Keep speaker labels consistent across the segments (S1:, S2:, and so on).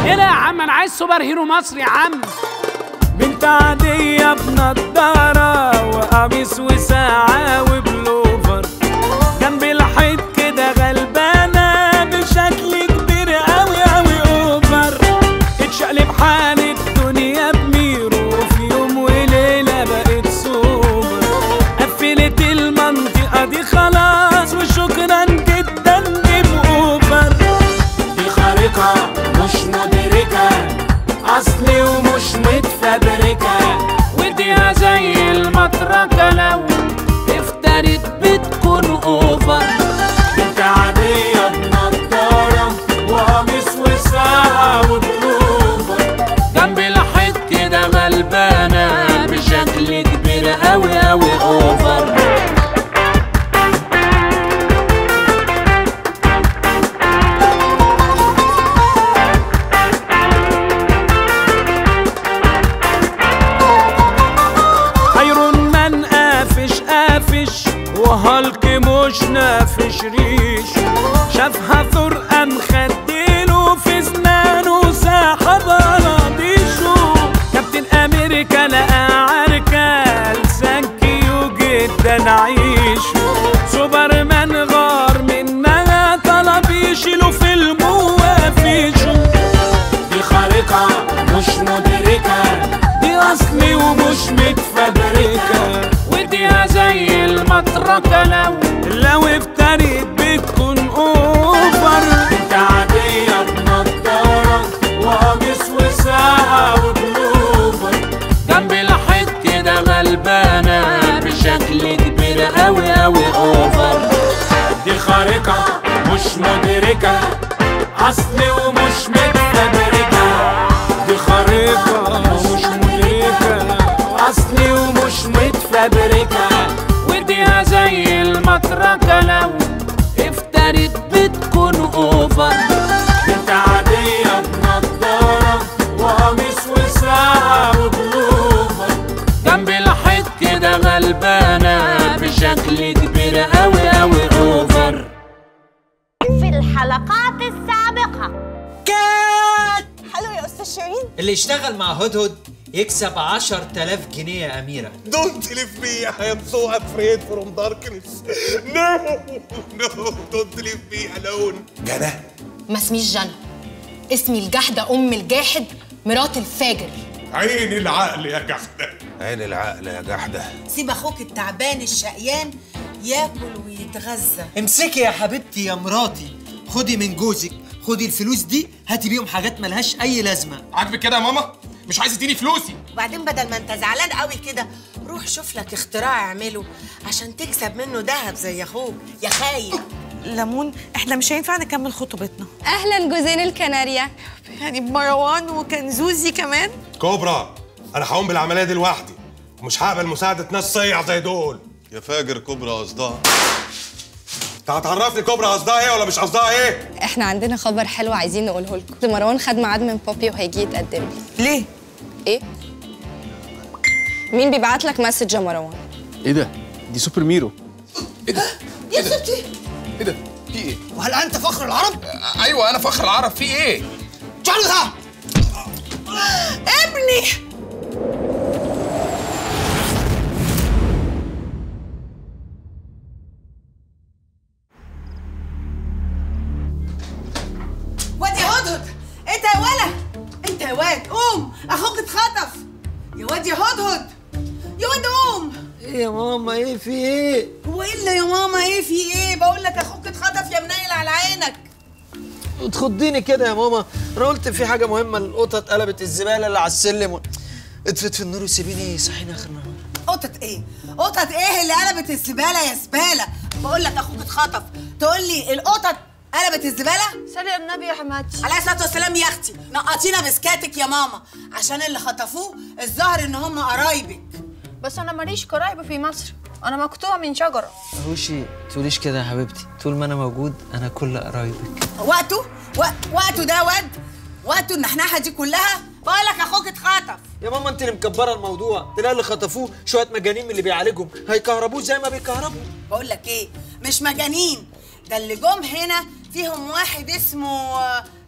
S1: ايه ده يا عم انا عايز سوبر هيرو مصري يا عم
S2: بنت عادية بنضارة وقميص وساعة وبلوفر جنب الحيط كده غلبانة بشكل كبير أوي أوي أوفر اتشقلب حال الدنيا بميرو في يوم وليلة بقت سوبر قفلت المنطقة دي خلاص وشكرا جدا جيم أوفر دي خارقة مش مدركة أصلي ومش متفبركة
S1: وديها زي المطرقة لو افترت بتكون اوفر
S2: بنت عادية بنضارة وقميص وساعة وبلوفر
S1: جنب الحيط كده غلبانة بشكل كبير اوي اوي اوفر
S2: ايرون مان قافش قافش وهالك مش نافش ريش شافها ثور قام خديله في سنانه ساحب قراطيشه كابتن امريكا لقى عركة لسانكيو جدا عيشه سوبرمان غار منها طلب يشيله في وافيشه دي خارقة مش مدركة دي أصلي ومش متفبركة
S1: وديها زي المطرقة لو
S2: لو افتريت بتكون أوفر انت عادية بنضارة وقميص وساعة وبلوفر
S1: جنب الحيط كده غلبانة بشكل كبير اوي اوي اوفر
S2: دي خارقة مش مدركة أصلي ومش متفبركة دي خارقة مش مدركة أصلي ومش متفبركة
S1: وديها زي المطرقة لو افترت بتكون اوفر
S2: بنت عادية بنضارة وقميص وساعة وبلوفر
S1: جنب الحيط كده غلبانة بشكل كبير اوي اوي اوفر
S3: في الحلقات السابقة
S4: كات حلو يا استاذ شيرين
S5: اللي يشتغل مع هدهد يكسب 10000 جنيه يا أميرة
S6: Don't leave me. I am so afraid from darkness. No, no, don't leave me alone. جنى
S4: ما اسميش جنى اسمي الجحدة أم الجاحد مرات الفاجر
S6: عين العقل يا جحدة
S7: عين العقل يا جحده
S8: سيب اخوك التعبان الشقيان ياكل ويتغذى
S5: امسكي يا حبيبتي يا مراتي خدي من جوزك خدي الفلوس دي هاتي بيهم حاجات ملهاش أي لازمة
S6: عاجبك كده يا ماما؟ مش عايز تديني فلوسي
S8: وبعدين بدل ما انت زعلان قوي كده روح شوف لك اختراع اعمله عشان تكسب منه ذهب زي اخوك يا خايب
S9: ليمون احنا مش هينفع نكمل خطوبتنا
S10: اهلا جوزين الكناريا
S9: يعني بمروان وكنزوزي كمان
S6: كوبرا انا هقوم بالعمليه دي لوحدي ومش هقبل مساعده ناس صيع زي دول
S7: يا فاجر كبرى قصدها
S6: انت هتعرفني كوبرا قصدها ايه ولا مش قصدها ايه
S10: احنا عندنا خبر حلو عايزين نقوله لكم مروان خد ميعاد من بابي وهيجي يتقدم لي
S9: ليه
S10: ايه مين بيبعت لك مسج يا مروان
S11: ايه ده؟ دي سوبر ميرو
S8: يا ستي
S11: ايه ده؟ في ايه؟
S5: وهل أنت فخر العرب؟
S11: ايوه انا فخر العرب في ايه؟
S5: تعالوا
S9: ابني
S8: واد يا هدهد انت يا ولا انت يا واد قوم اخوك اتخطف يا واد يا هدهد يا واد قوم
S5: إيه يا ماما إيه في إيه؟
S8: هو الا يا ماما ايه في ايه بقول لك اخوك اتخطف يا منيل على عينك
S5: تخضيني كده يا ماما أنا قلت في حاجة مهمة القطط قلبت الزبالة اللي على السلم و... اطفت في النور وسيبيني صحيني آخر النهار
S8: قطط ايه قطط ايه اللي قلبت الزباله يا زباله بقول لك اخوك اتخطف تقول لي القطط قلبت الزباله
S9: صلي على النبي يا حماتي
S8: عليه الصلاه والسلام يا اختي نقطينا بسكاتك يا ماما عشان اللي خطفوه الظاهر ان هم قرايبك
S9: بس انا ماليش قرايب في مصر انا مقطوع من شجره
S5: أهوشي تقوليش كده يا حبيبتي طول ما أنا موجود أنا كل قرايبك
S8: وقته و... وقته ده واد وقته النحناحه دي كلها بقول لك اخوك اتخطف
S5: يا ماما انت اللي مكبره الموضوع تلاقي اللي خطفوه شويه مجانين من اللي بيعالجهم هيكهربوه زي ما بيكهربوا
S8: بقول لك ايه مش مجانين ده اللي جم هنا فيهم واحد اسمه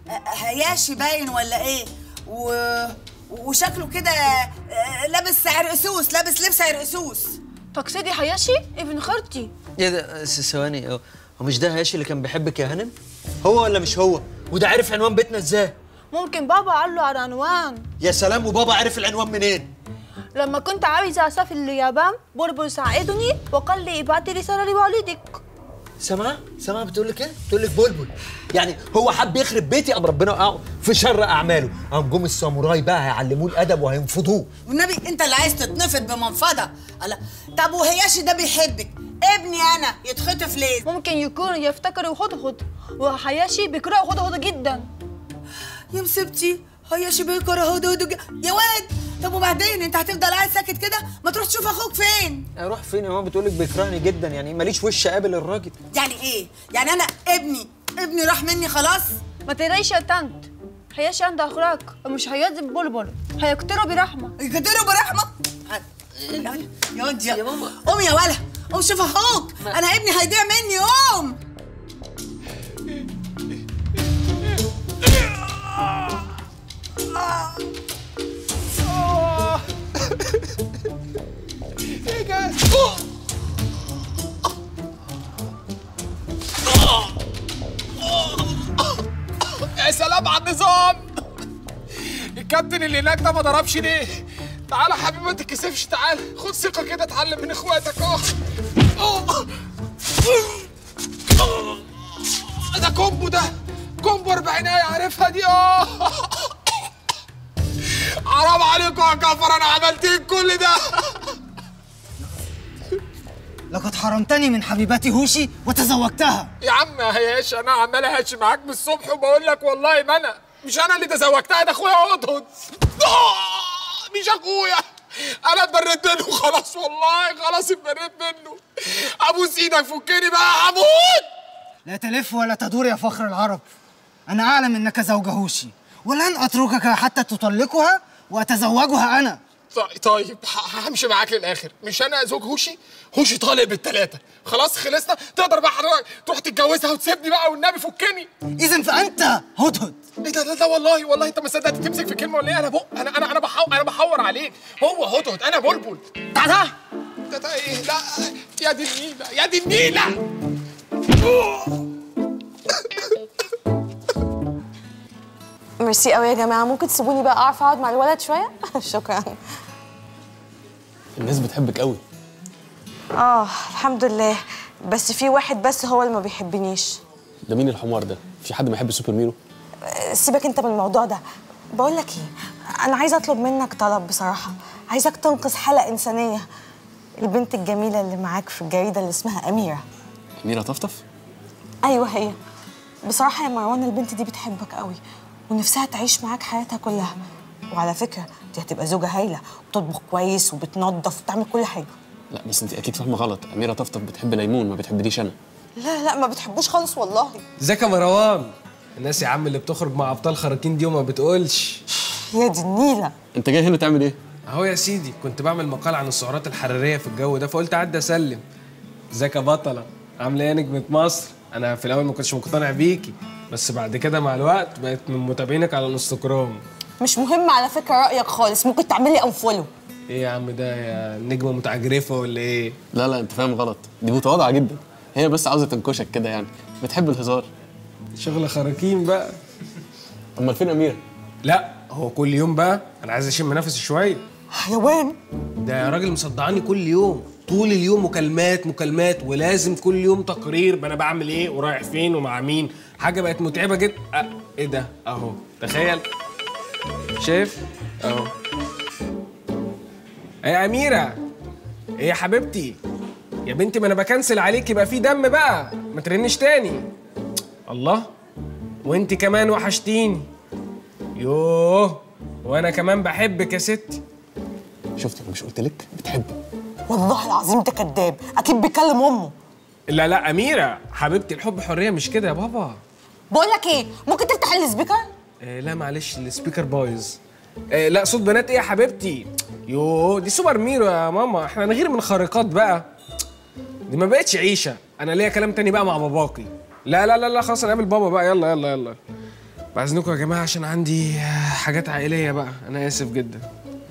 S8: هياشي باين ولا ايه و... وشكله كده آه، لابس عرقسوس لابس لبس عرقسوس
S9: تقصدي حياشي ابن خالتي
S5: ايه ده س- ثواني هو هو مش ده هاشي اللي كان بيحبك يا هانم هو ولا مش هو وده عارف عنوان بيتنا ازاي
S9: ممكن بابا قال له على عنوان
S5: يا سلام وبابا عارف العنوان منين
S9: لما كنت عايزة أسافر اليابان بلبل ساعدني وقال لي ابعتي رسالة لوالدك
S5: سامعه سامعه بتقول لك ايه بتقول لك بلبل يعني هو حب يخرب بيتي قام ربنا وقعه في شر اعماله قام جم الساموراي بقى هيعلموه الادب وهينفضوه
S8: والنبي انت اللي عايز تتنفض بمنفضه الله طب وهياشي ده بيحبك ابني انا يتخطف ليه
S9: ممكن يكون يفتكر هدهد وحياشي بيكره هدهد جدا
S8: يا مسبتي هياشي بيكره هدهد يا واد طب وبعدين انت هتفضل قاعد ساكت كده ما تروح تشوف اخوك فين
S5: اروح فين يا ماما بتقول لك بيكرهني جدا يعني ماليش وش اقابل الراجل
S8: يعني ايه يعني انا ابني ابني راح مني خلاص
S9: ما تقلقيش يا طنط حياشي عنده أخلاق ومش هيعذب بلبل هيقتله برحمة
S8: يقدروا برحمه يا واد يا ماما قوم يا ولا قوم شوف اخوك انا ابني هيضيع مني قوم
S11: ايه جاز يا سلام على النظام الكابتن اللي هناك ده ما ضربش ليه تعالى يا حبيبي ما تتكسفش تعالى خد ثقة كده اتعلم من اخواتك اهو أوه. أوه. ده كومبو ده كومبو اربعينية عارفها دي اه حرام عليكم يا كفر انا عملت ايه كل ده
S12: لقد حرمتني من حبيبتي هوشي وتزوجتها
S11: يا عم يا هياش انا عمال اهش معاك من الصبح وبقول لك والله ما انا مش انا اللي تزوجتها ده اخويا هدهد آه، مش اخويا انا اتبريت منه خلاص والله خلاص اتبريت منه ابوس ايدك فكني بقى هموت
S12: لا تلف ولا تدور يا فخر العرب أنا أعلم أنك زوج هوشي ولن أتركك حتى تطلقها وأتزوجها أنا
S11: طيب طيب ه- همشي معاك للاخر مش انا زوج هوشي هوشي طالق بالثلاثه خلاص خلصنا تقدر بقى حضرتك تروح تتجوزها وتسيبني بقى والنبي فكني
S12: إذا فأنت هدهد
S11: ايه ده لا لا والله والله انت ما صدقت تمسك في كلمه ولا ايه انا بق انا انا انا بحور انا بحور عليك هو هدهد انا بلبل
S12: تعال
S11: ده ده ايه لا يا دي النيله يا دي النيله
S13: ميرسي قوي يا جماعه ممكن تسيبوني بقى اعرف اقعد مع الولد شويه شكرا
S14: الناس بتحبك قوي
S13: اه الحمد لله بس في واحد بس هو اللي ما بيحبنيش
S14: ده مين الحمار ده في حد ما يحب سوبر ميرو
S13: آه، سيبك انت من الموضوع ده بقول لك ايه انا عايزه اطلب منك طلب بصراحه عايزك تنقذ حاله انسانيه البنت الجميله اللي معاك في الجريده اللي اسمها اميره
S14: أميرة طفطف
S13: ايوه هي بصراحه يا مروان البنت دي بتحبك قوي ونفسها تعيش معاك حياتها كلها وعلى فكره دي هتبقى زوجه هايله بتطبخ كويس وبتنظف وبتعمل كل حاجه
S14: لا بس انت اكيد فاهمه غلط أميرة طفطف بتحب ليمون ما بتحبنيش انا
S13: لا لا ما بتحبوش خالص والله
S15: ازيك يا مروان الناس يا عم اللي بتخرج مع ابطال خراكين دي وما بتقولش
S13: يا دي النيله
S14: انت جاي هنا تعمل ايه
S15: اهو يا سيدي كنت بعمل مقال عن السعرات الحراريه في الجو ده فقلت اعدي اسلم ازيك يا بطله عامله ايه يا نجمه مصر انا في الاول ما كنتش مقتنع بيكي بس بعد كده مع الوقت بقيت من متابعينك على الانستجرام
S13: مش مهم على فكره رايك خالص ممكن تعمل لي انفولو
S15: ايه يا عم ده يا نجمه متعجرفه ولا ايه
S14: لا لا انت فاهم غلط دي متواضعه جدا هي بس عاوزه تنكشك كده يعني بتحب الهزار
S15: شغل خراكين بقى
S14: امال فين اميره
S15: لا هو كل يوم بقى انا عايز اشم نفسي شويه
S13: حيوان
S15: ده يا راجل مصدعاني كل يوم طول اليوم مكالمات مكالمات ولازم كل يوم تقرير ما انا بعمل ايه ورايح فين ومع مين حاجه بقت متعبه جدا أه ايه ده اهو تخيل شايف اهو ايه يا اميره ايه يا حبيبتي يا بنتي ما انا بكنسل عليك يبقى في دم بقى ما ترنش تاني الله وانت كمان وحشتيني يوه وانا كمان بحبك يا ستي
S14: شفتك مش قلت لك بتحبك
S13: والله العظيم ده كذاب اكيد بيكلم امه
S15: لا لا أميرة حبيبتي الحب حرية مش كده يا بابا
S13: بقول لك ايه ممكن تفتح السبيكر
S15: آه لا معلش السبيكر بايظ آه لا صوت بنات ايه يا حبيبتي يوه دي سوبر ميرو يا ماما احنا نغير من الخارقات بقى دي ما بقتش عيشة انا ليا كلام تاني بقى مع باباكي لا لا لا لا خلاص انا قابل بابا بقى يلا يلا يلا بعزنكم يا جماعه عشان عندي حاجات عائليه بقى انا اسف جدا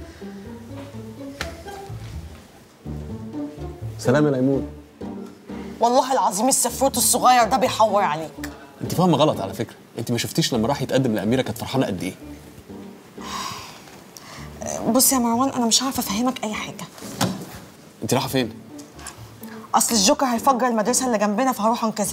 S14: سلام يا ليمون
S13: والله العظيم السفروت الصغير ده بيحور عليك
S14: انت فاهمه غلط على فكره انت ما شفتيش لما راح يتقدم لاميره كانت فرحانه قد ايه
S13: بص يا مروان انا مش عارفه افهمك اي حاجه
S14: انت رايحه فين
S13: اصل الجوكر هيفجر المدرسه اللي جنبنا فهروح انقذها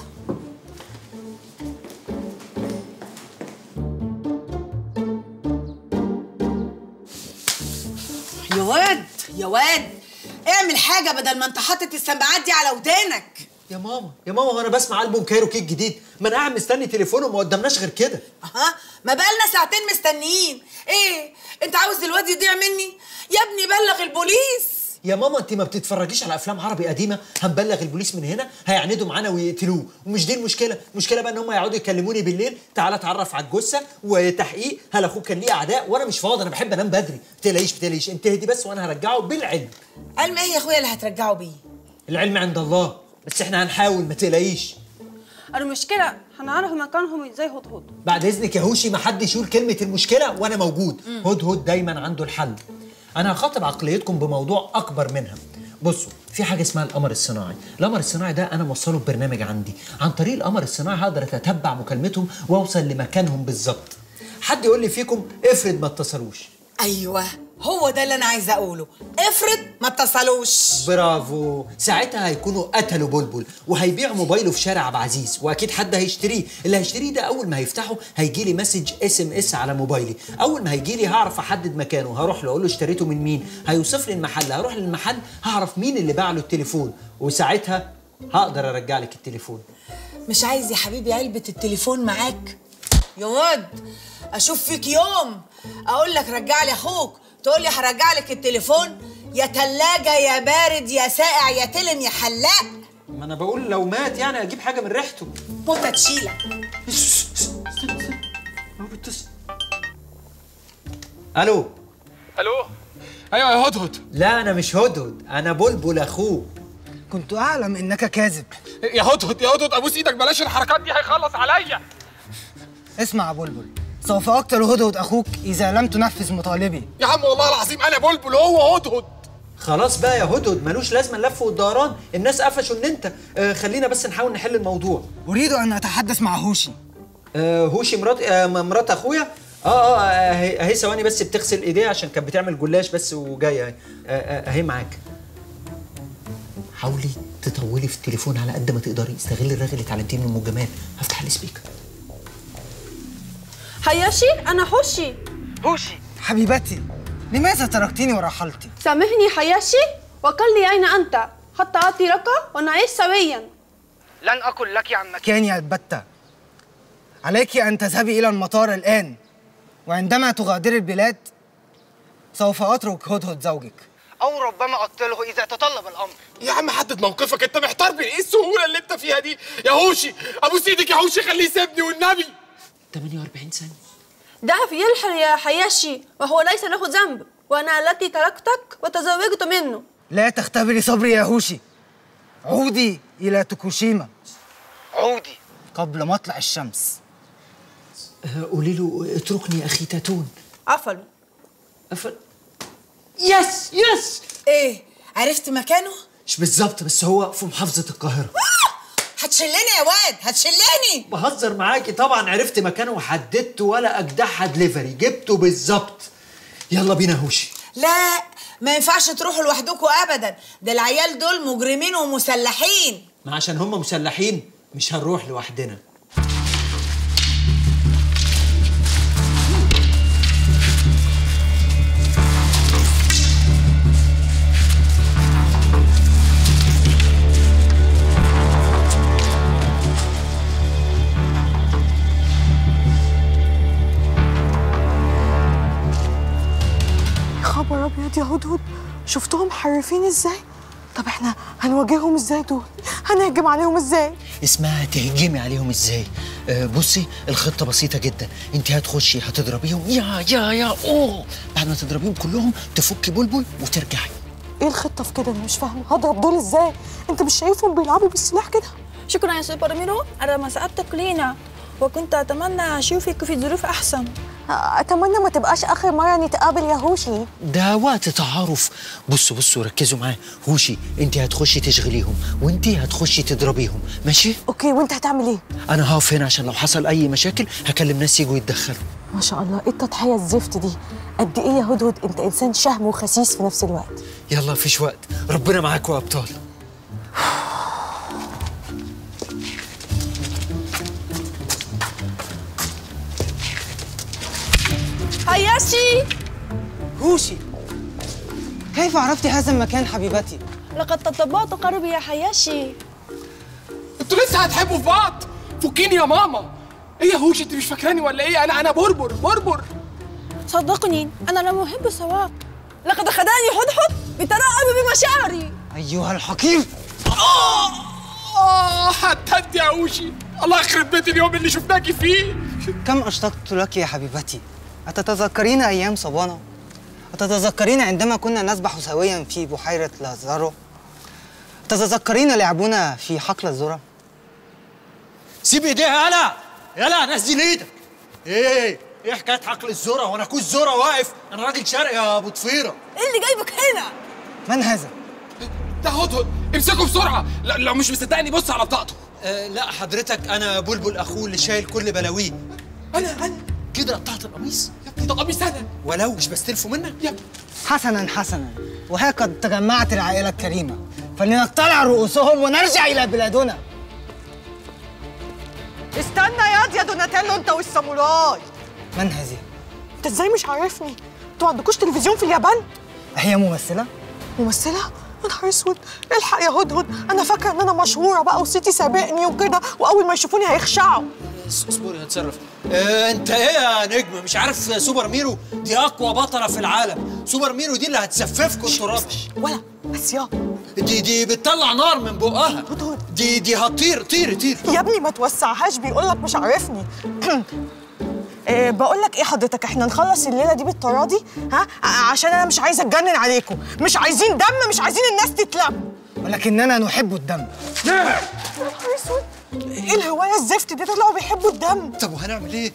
S8: يا واد يا واد اعمل حاجه بدل ما انت حاطط السماعات دي على ودانك
S5: يا ماما يا ماما وانا بسمع البوم كايروكي الجديد ما انا قاعد مستني تليفونه وما قدامناش غير كده
S8: ها ما بقالنا ساعتين مستنيين ايه انت عاوز الواد يضيع مني يا ابني بلغ البوليس
S5: يا ماما انت ما بتتفرجيش على افلام عربي قديمه هنبلغ البوليس من هنا هيعندوا معانا ويقتلوه ومش دي المشكله المشكله بقى ان هم يقعدوا يكلموني بالليل تعالى اتعرف على الجثه وتحقيق هل اخوك كان ليه اعداء وانا مش فاضي انا بحب انام بدري ما تقلقيش ما تقلقيش انت اهدي بس وانا هرجعه بالعلم
S8: علم ايه يا اخويا اللي هترجعه بيه
S5: العلم عند الله بس احنا هنحاول ما تقلقيش
S9: المشكلة هنعرف مكانهم ازاي هدهد
S5: بعد اذنك يا هوشي ما حدش يقول كلمه المشكله وانا موجود هدهد دايما عنده الحل انا هخاطب عقليتكم بموضوع اكبر منها بصوا في حاجه اسمها القمر الصناعي القمر الصناعي ده انا موصله ببرنامج عندي عن طريق القمر الصناعي هقدر اتتبع مكالمتهم واوصل لمكانهم بالظبط حد يقول لي فيكم افرض ما اتصلوش
S8: ايوه هو ده اللي انا عايزه اقوله افرض ما اتصلوش
S5: برافو ساعتها هيكونوا قتلوا بلبل وهيبيعوا موبايله في شارع عبد العزيز واكيد حد هيشتريه اللي هيشتريه ده اول ما هيفتحه هيجي لي مسج اس ام اس على موبايلي اول ما هيجي لي هعرف احدد مكانه هروح له اقول له اشتريته من مين هيوصف لي المحل هروح للمحل هعرف مين اللي باع له التليفون وساعتها هقدر ارجع لك التليفون
S8: مش عايز يا حبيبي علبه التليفون معاك يا واد اشوف فيك يوم اقول لك رجع لي اخوك تقول لي هرجع لك التليفون يا تلاجة يا بارد يا ساقع يا تلم يا حلاق
S5: ما انا بقول لو مات يعني اجيب حاجه من ريحته
S8: موتة تشيلك
S5: الو
S15: الو ايوه يا هدهد
S5: لا انا مش هدهد انا بلبل اخوه
S12: كنت اعلم انك كاذب
S15: يا هدهد يا هدهد ابوس ايدك بلاش الحركات دي هيخلص عليا
S12: اسمع يا بلبل سوف اقتل هدهد اخوك اذا لم تنفذ مطالبي
S15: يا عم والله العظيم انا بلبل هو هدهد
S5: خلاص بقى يا هدهد ملوش لازمه اللف والدوران الناس قفشوا ان انت آه خلينا بس نحاول نحل الموضوع
S12: اريد ان اتحدث مع هوشي
S5: آه هوشي مرات آه مرات اخويا اه اه اهي اهي ثواني بس بتغسل ايديها عشان كانت بتعمل جلاش بس وجايه اهي آه، آه، اهي معاك حاولي تطولي في التليفون على قد ما تقدري استغلي الرغي اللي اتعلمتيه من ام جمال هفتح السبيكر
S9: هياشي أنا حوشي
S12: هوشي حبيبتي لماذا تركتني ورحلت
S9: سامحني هياشي وقل لي أين أنت حتى أعطي لك ونعيش سويا
S12: لن اقل لك عن مكاني البتة عليك ان تذهبي الى المطار الان وعندما تغادري البلاد سوف اترك هدهد زوجك او ربما اقتله اذا تطلب الامر
S15: يا عم حدد موقفك انت محتار بين ايه السهوله اللي انت فيها دي يا هوشي ابوس ايدك يا هوشي خليه يسيبني والنبي
S5: 48 ثانيه
S9: ذهب يلحل يا حياشي وهو ليس له ذنب وأنا التي تركتك وتزوجت منه
S12: لا تختبري صبري يا هوشي عودي الى توكوشيما عودي قبل مطلع الشمس
S5: آه، قولي له اتركني اخي تاتون
S9: قفلوا
S5: قفل يس يس
S8: ايه عرفت مكانه
S5: مش بالظبط بس هو في محافظه القاهره
S8: هتشلني يا واد هتشلني
S5: بهزر معاكي طبعا عرفت مكانه وحددته ولا اجدعها دليفري جبته بالظبط يلا بينا يا هوشي
S8: لا ما ينفعش تروحوا لوحدكم ابدا ده العيال دول مجرمين ومسلحين
S5: ما عشان هم مسلحين مش هنروح لوحدنا
S13: يا خبر ابيض يا هدهد شفتهم حرفين ازاي طب احنا هنواجههم ازاي دول هنهجم عليهم ازاي
S5: اسمها تهجمي عليهم ازاي آه بصي الخطه بسيطه جدا انت هتخشي هتضربيهم يا يا يا اوه بعد ما تضربيهم كلهم تفكي بلبل وترجعي
S13: ايه الخطه في كده انا مش فاهمه هضرب دول ازاي انت مش شايفهم بيلعبوا بالسلاح كده
S9: شكرا يا سوبر ميرو على مساعدتك لينا وكنت أتمنى أشوفك في ظروف أحسن
S13: اتمنى ما تبقاش اخر مره نتقابل يا هوشي
S5: ده وقت تعارف بصوا بصوا ركزوا معايا هوشي انت هتخشي تشغليهم وانت هتخشي تضربيهم ماشي
S13: اوكي وانت هتعمل ايه
S5: انا هقف هنا عشان لو حصل اي مشاكل هكلم ناس يجوا يتدخلوا
S13: ما شاء الله ايه التضحيه الزفت دي قد ايه يا هدهد انت انسان شهم وخسيس في نفس الوقت
S5: يلا مفيش وقت ربنا معاكم يا ابطال
S9: هياشي
S12: هوشي كيف عرفت هذا المكان حبيبتي؟
S9: لقد تطبقت قربي يا حياشي
S11: انتوا لسه هتحبوا في بعض فكيني يا ماما ايه يا هوش انت مش فاكراني ولا ايه انا انا بربر بربر
S9: صدقني أنا لم أحب سواك لقد خدعني حدحد بترقب بمشاعري
S12: أيها الحكيم
S11: اه حتى انت يا هوشي الله يخرب بيت اليوم اللي شفناكي فيه
S12: كم أشتقت لك يا حبيبتي أتتذكرين أيام صبانا؟ أتتذكرين عندما كنا نسبح سويا في بحيرة لازارو؟ أتتذكرين لعبنا في حقل الذرة؟
S5: سيب ايديها يلا يلا نزل ايدك ايه ايه حكايه حقل الذره وانا كوز ذره واقف انا راجل شرقي يا ابو ضفيره
S9: إيه اللي جايبك هنا؟
S12: من هذا؟
S11: ده هدهد امسكه بسرعه لا لو مش مصدقني بص على بطاقته
S5: آه لا حضرتك انا بلبل اخوه اللي شايل كل بلاويه
S11: انا انا
S5: كده قطعت القميص
S11: يا ابني ده قميص انا
S5: ولو مش بستلفه منك
S11: يا ابني
S12: حسنا حسنا وها قد تجمعت العائلة الكريمة فلنقتلع رؤوسهم ونرجع إلى بلادنا
S8: استنى ياض يا دوناتيلو انت والساموراي
S12: من هذه؟
S8: انت ازاي مش عارفني انتوا عندكوش تلفزيون في اليابان
S12: هي ممثلة؟
S8: ممثله يا نهار اسود الحق يا هدهد انا فاكره ان انا مشهوره بقى وصيتي سابقني وكده واول ما يشوفوني هيخشعوا
S5: اصبري هتصرف آه انت ايه يا نجم مش عارف سوبر ميرو دي اقوى بطله في العالم سوبر ميرو دي اللي هتسففكوا التراب
S8: ولا بس يا
S5: دي دي بتطلع نار من بقها دي دي هتطير طير طير
S8: يا ابني ما توسعهاش بيقول لك مش عارفني إيه بقول لك ايه حضرتك احنا نخلص الليله دي بالتراضي ها ع- عشان انا مش عايزه اتجنن عليكم مش عايزين دم مش عايزين الناس تتلم
S12: ولكننا نحب الدم
S8: يا نهار اسود ايه الهوايه الزفت دي طلعوا بيحبوا الدم
S5: طب وهنعمل ايه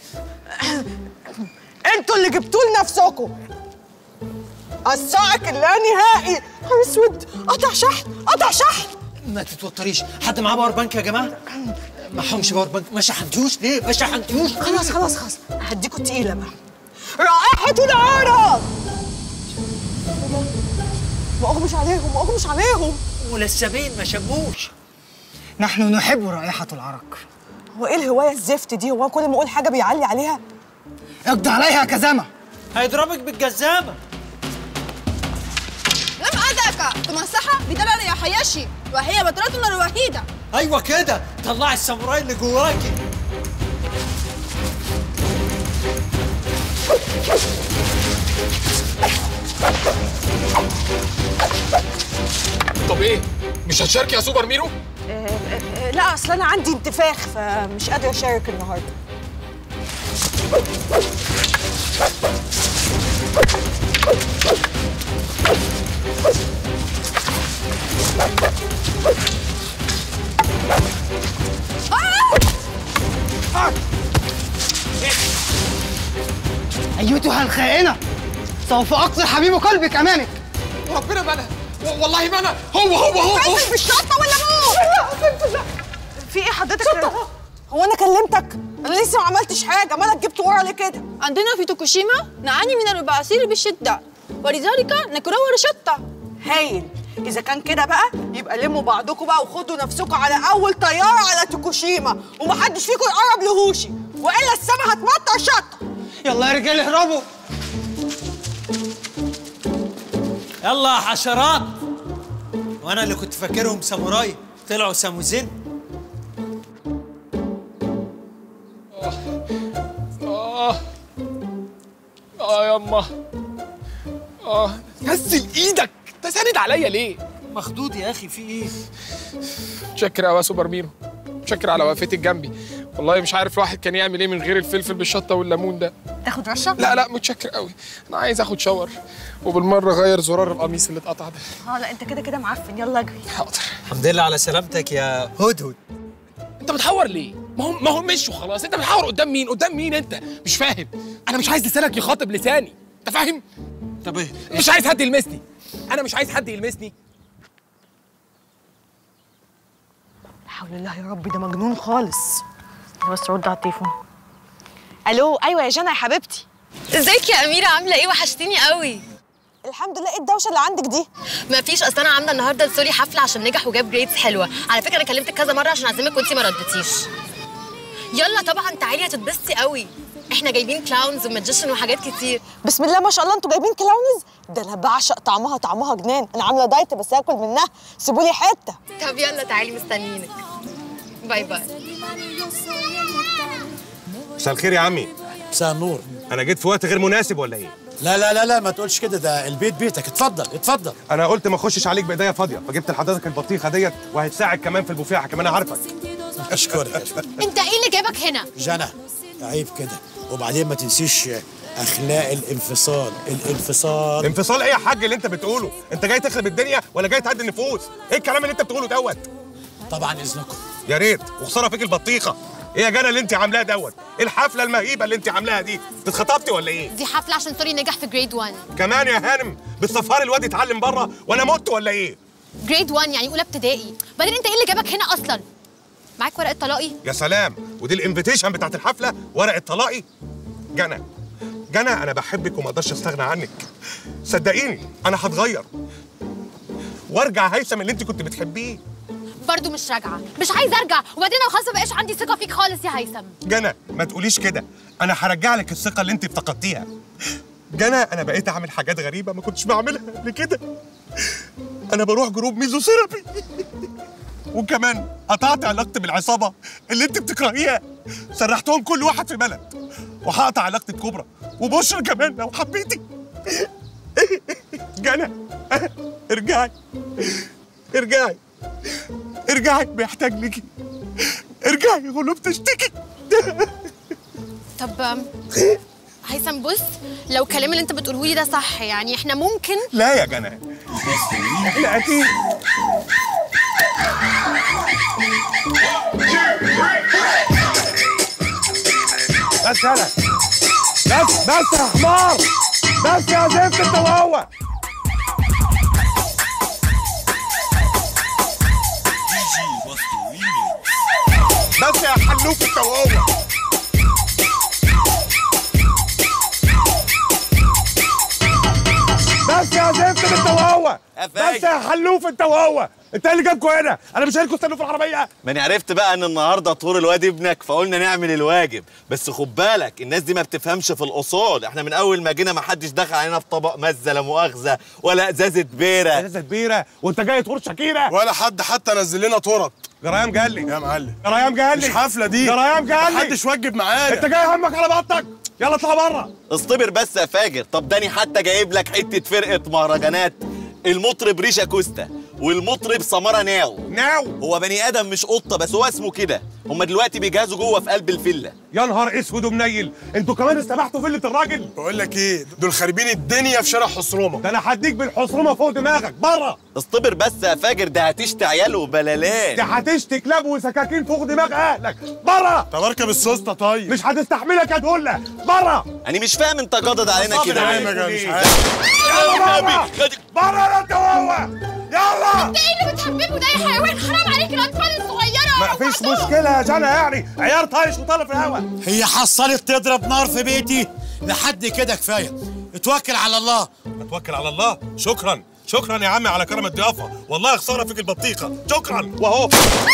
S8: انتوا اللي جبتوه لنفسكم الصاعق اللا نهائي نهار اسود قطع شحن قطع شحن
S5: ما تتوتريش حد معاه باور بانك يا جماعه معهمش باور بانك ما شحنتوش ليه ما شحنتوش
S8: خلاص خلاص خلاص هديكوا التقيله بقى رائحة العرب ما اغمش عليهم ما اغمش عليهم
S5: ولسابين ما شموش
S12: نحن نحب رائحة العرق
S8: هو ايه الهوايه الزفت دي هو كل ما اقول حاجه بيعلي عليها
S12: اقضي عليها كزمة
S5: هيضربك بالجزامه
S9: لم أدعك تمسحها بدلال يا حياشي وهي بطلتنا الوحيدة
S5: ايوه كده طلعي الساموراي اللي جواكي
S11: طب ايه مش هتشاركي يا سوبر ميرو
S8: آه، آه، آه، لا اصل انا عندي انتفاخ فمش قادره اشارك النهارده
S12: أيتها الخائنة سوف أقتل حبيب قلبك أمامك
S11: وربنا ما انا و- والله ما انا هو هو هو, هو.
S8: فلفل بالشطه ولا موت في ايه حضرتك هو انا كلمتك انا لسه ما عملتش حاجه مالك جبت ورا ليه كده
S9: عندنا في توكوشيما نعاني من البعاثير بشدة ولذلك نكرر شطة
S8: هايل اذا كان كده بقى يبقى لموا بعضكم بقى وخدوا نفسكم على اول طياره على توكوشيما ومحدش فيكم يقرب لهوشي والا السما هتمطر شطه
S12: يلا يا رجال اهربوا
S5: يلا يا حشرات وانا اللي كنت فاكرهم ساموراي طلعوا ساموزين
S11: اه اه يما اه نزل ايدك انت ساند عليا ليه
S5: مخدود يا اخي في ايه
S11: متشكر قوي يا سوبر ميرو متشكر على وقفتك جنبي والله مش عارف الواحد كان يعمل ايه من غير الفلفل بالشطه والليمون ده
S8: تاخد رشه
S11: لا لا متشكر قوي انا عايز اخد شاور وبالمره غير زرار القميص اللي اتقطع ده
S8: اه لا انت كده كده معفن يلا اجري
S11: حاضر
S5: الحمد لله على سلامتك يا هدهد
S11: انت بتحور ليه ما هو ما هو مش وخلاص انت بتحاور قدام مين قدام مين انت مش فاهم انا مش عايز لسانك يخاطب لساني انت فاهم
S16: طب ايه
S11: مش عايز حد يلمسني انا مش عايز حد يلمسني
S13: حول الله يا رب ده مجنون خالص بس رد على التليفون الو ايوه يا جنى يا حبيبتي
S4: ازيك يا اميره عامله ايه وحشتيني قوي
S13: الحمد لله ايه الدوشه اللي عندك دي
S4: ما فيش اصل انا عامله النهارده لسوري حفله عشان نجح وجاب جريدز حلوه على فكره انا كلمتك كذا مره عشان اعزمك وانتي ما ردتيش يلا طبعا تعالي هتتبسطي قوي احنا جايبين كلاونز وماجيشن وحاجات كتير
S13: بسم الله ما شاء الله انتوا جايبين كلاونز ده انا بعشق طعمها طعمها جنان انا عامله دايت بس اكل منها سيبوا لي حته
S4: طب يلا تعالي مستنيينك باي باي
S6: مساء الخير يا عمي
S16: مساء النور
S6: انا جيت في وقت غير مناسب ولا ايه
S16: لا لا لا لا ما تقولش كده ده البيت بيتك اتفضل اتفضل
S6: انا قلت ما اخشش عليك بايديا فاضيه فجبت لحضرتك البطيخه ديت وهتساعد كمان في البوفيه كمان انا عارفك
S16: اشكرك اشكرك
S4: انت ايه اللي جابك هنا
S16: جنى عيب كده وبعدين ما تنسيش اخلاق الانفصال الانفصال
S6: انفصال ايه يا حاج اللي انت بتقوله انت جاي تخرب الدنيا ولا جاي تعدي النفوس ايه الكلام اللي انت بتقوله دوت
S16: طبعا اذنكم
S6: يا ريت وخساره فيك البطيخه ايه يا جنى اللي انت عاملاها دوت ايه الحفله المهيبه اللي انت عاملاها دي انت اتخطبتي ولا ايه
S4: دي حفله عشان سوري نجح في جريد 1
S6: كمان يا هانم بتسفري الواد يتعلم بره وانا مت ولا ايه
S4: جريد 1 يعني اولى ابتدائي بعدين انت ايه اللي جابك هنا اصلا معاك ورقه طلاقي
S6: يا سلام ودي الانفيتيشن بتاعت الحفله ورقه طلاقي جنى جنى انا بحبك وما اقدرش استغنى عنك صدقيني انا هتغير وارجع هيثم اللي انت كنت بتحبيه
S4: برضو مش راجعه مش عايزه ارجع وبعدين انا خلاص ما بقاش عندي ثقه فيك خالص يا هيثم
S6: جنى ما تقوليش كده انا هرجع لك الثقه اللي انت افتقدتيها جنى انا بقيت اعمل حاجات غريبه ما كنتش بعملها قبل كده انا بروح جروب ميزوثيرابي وكمان قطعت علاقتي بالعصابه اللي انت بتكرهيها سرحتهم كل واحد في بلد وهقطع علاقتي بكبرى وبشرى كمان لو حبيتي جنى ارجعي ارجعي ارجعي بيحتاج ليكي ارجعي غلوب تشتكي
S4: طب أم، هيثم بص لو الكلام اللي انت بتقوله لي ده صح يعني احنا ممكن
S6: لا يا جنى احنا اكيد بس يلا بس بس يا حمار بس يا زفت انت وهو بس يا حلوف انت وهو بس يا زفت انت وهو بس يا حلوف انت وهو انت إيه اللي جابكوا هنا انا مش هلكوا استنوا في العربيه
S17: ما انا عرفت بقى ان النهارده طور الواد ابنك فقلنا نعمل الواجب بس خد بالك الناس دي ما بتفهمش في الاصول احنا من اول ما جينا ما حدش دخل علينا في طبق مزه لا مؤاخذه ولا ازازه بيره
S6: ازازه بيره وانت جاي تقول شاكيره
S18: ولا حد حتى نزل لنا تورط
S6: جرايام قال لي
S18: يا معلم
S6: جرايام قال لي
S18: مش حفله دي
S6: جرايام قال لي
S18: محدش وجب معايا
S6: انت جاي همك على بطنك يلا اطلع بره
S17: اصطبر بس يا فاجر طب داني حتى جايب لك حته فرقه مهرجانات المطرب ريشا كوستا والمطرب سمارة ناو
S6: ناو
S17: هو بني ادم مش قطه بس هو اسمه كده هما دلوقتي بيجهزوا جوه في قلب الفيلا
S6: يا نهار اسود ومنيل انتوا كمان استبحتوا فيلة الراجل
S18: بقول لك ايه دول خاربين الدنيا في شارع حصرمه
S6: ده انا هديك بالحصرمه فوق دماغك بره
S17: اصطبر بس يا فاجر ده هتشتي عيال وبلالات
S6: ده هتشتي كلاب وسكاكين فوق دماغ اهلك بره
S18: طب اركب السوسته طيب
S6: مش هتستحملك يا دهله بره
S17: انا مش فاهم انت جادد علينا كده
S18: عارف
S17: ليه؟
S18: يا مش عارف
S6: يلا بره بره انت وهو يلا
S4: انت ايه اللي بتحببه ده يا حيوان حرام عليك الاطفال الصغيره
S6: ما فيش مشكله يا جنى يعني عيار طايش وطالع في الهوا
S16: هي حصلت تضرب نار في بيتي لحد كده كفايه اتوكل على الله
S6: اتوكل على الله شكرا شكرا يا عمي على كرم الضيافه والله خساره فيك البطيخه شكرا واهو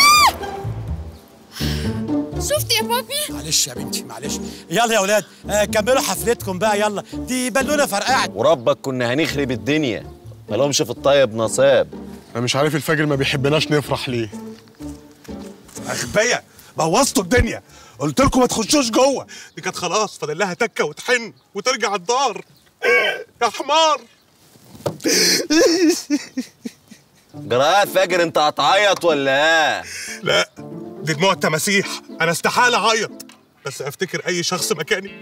S4: شفت يا بابي
S16: معلش يا بنتي معلش يلا يا اولاد آه كملوا حفلتكم بقى يلا دي بالونه فرقعت
S17: وربك كنا هنخرب الدنيا مالهمش في الطيب نصاب
S18: انا مش عارف الفجر ما بيحبناش نفرح ليه
S6: اغبياء بوظتوا الدنيا قلت لكم ما تخشوش جوه دي كانت خلاص فاضل لها تكه وتحن وترجع الدار يا حمار
S17: جراء فاجر انت هتعيط ولا ايه
S6: لا دي دموع التماسيح انا استحاله اعيط بس افتكر اي شخص مكاني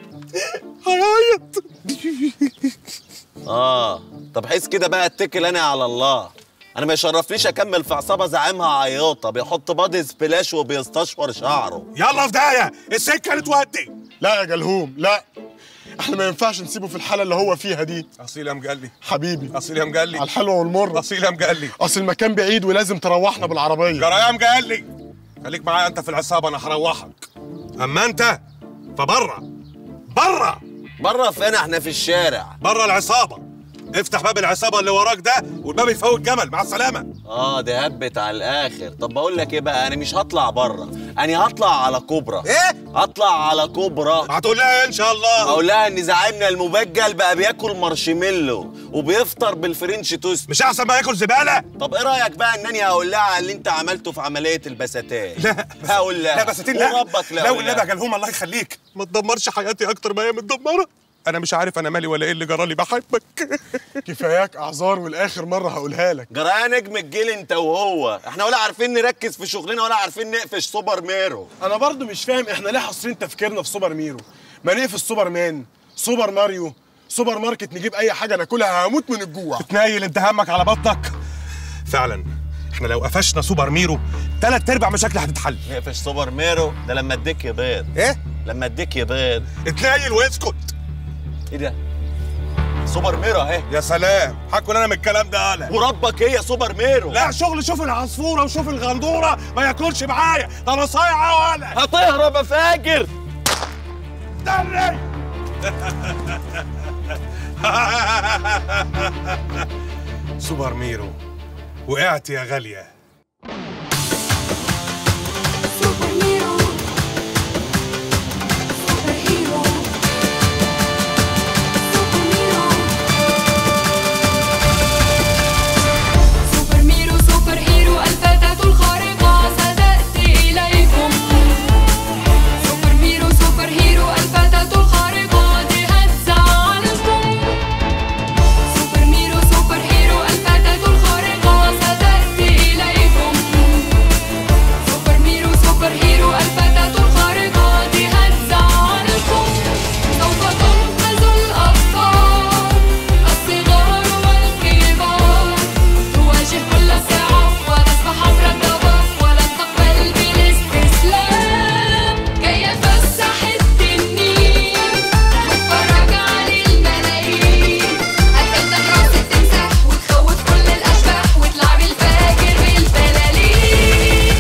S6: هيعيط
S17: اه طب حس كده بقى اتكل انا على الله انا ما يشرفنيش اكمل في عصابه زعيمها عياطه بيحط بادي سبلاش وبيستشور شعره
S18: يلا في داهيه السكه اللي تودي لا يا جلهوم لا احنا ما ينفعش نسيبه في الحاله اللي هو فيها دي
S6: اصيل يا مجلي
S18: حبيبي
S6: اصيل يا مجلي
S18: على الحلوه والمر
S6: اصيل يا مجلي
S18: اصل المكان بعيد ولازم تروحنا بالعربيه
S6: جرى يا مجلي خليك معايا انت في العصابه انا هروحك اما انت فبره بره
S17: بره فين احنا في الشارع
S6: بره العصابه افتح باب العصابه اللي وراك ده والباب يفوت جمل مع السلامه
S17: اه دي هبت على الاخر طب بقول لك ايه بقى انا مش هطلع بره انا هطلع على كوبرا
S6: ايه
S17: هطلع على كوبرا
S6: هتقول لها إيه ان شاء الله
S17: هقول لها ان زعيمنا المبجل بقى بياكل مارشميلو وبيفطر بالفرنش توست
S6: مش احسن ما ياكل زباله
S17: طب ايه رايك بقى ان انا هقول لها على اللي انت عملته في عمليه البساتين
S6: لا
S17: هقول لها
S6: لا بساتين لا
S17: وربك لا
S6: لا
S17: أقول
S6: والنبي
S17: لها.
S6: يا جلهوم الله يخليك ما تدمرش حياتي اكتر ما هي متدمره انا مش عارف انا مالي ولا ايه اللي جرالي بحبك
S18: كفاياك اعذار والاخر مره هقولها لك
S17: جرى يا نجم الجيل انت وهو احنا ولا عارفين نركز في شغلنا ولا عارفين نقفش سوبر ميرو
S18: انا برضو مش فاهم احنا ليه حاصرين تفكيرنا في سوبر ميرو ما نقفل سوبر مان سوبر ماريو سوبر ماركت نجيب اي حاجه ناكلها هموت من الجوع
S6: تنيل انت همك على بطنك فعلا احنا لو قفشنا سوبر ميرو تلات ارباع مشاكل هتتحل
S17: نقفش سوبر ميرو ده لما اديك يبيض
S6: ايه
S17: لما اديك يبيض
S6: اتنيل واسكت
S17: ايه ده سوبر ميرو اهي
S6: يا سلام هاكل انا من الكلام ده انا
S17: وربك هي سوبر ميرو
S6: لا شغل شوف العصفوره وشوف الغندوره ما ياكلش معايا ده انا صايعه ولا
S17: هتهرب يا فاجر
S6: استني سوبر ميرو وقعت يا غاليه
S19: سوبر ميرو سوبر هيرو الفتاة الخارقة ستأتي إليكم سوبر ميرو سوبر هيرو الفتاة الخارقة دي هتزعلكم سوبر ميرو سوبر هيرو الفتاة الخارقة ستأتي إليكم سوبر ميرو سوبر هيرو الفتاة الخارقة دي هتزعلكم سوف تنقذ الأطفال الصغار والكبار تواجه كل صعاب وتصبح عبر الضباب ولن تقبل بالاستسلام كي يفسح التنين واتفرج على الملايين هتفتح راس التمساح وتخوف كل الأشباح وتلعب الفاجر بالبلالين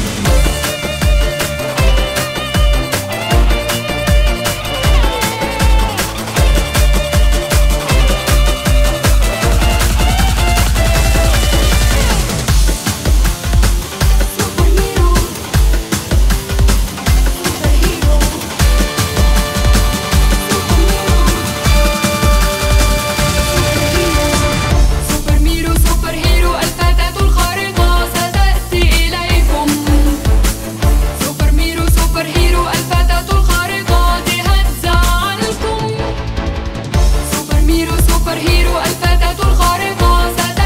S19: سوبر ميرو سوبر هيرو الفتاة الخارقة ستأتي إليكم سوبر ميرو سوبر هيرو الفتاة الخارقة دي هتزعلكم سوبر ميرو سوبر هيرو الفتاة الخارقة ستأتي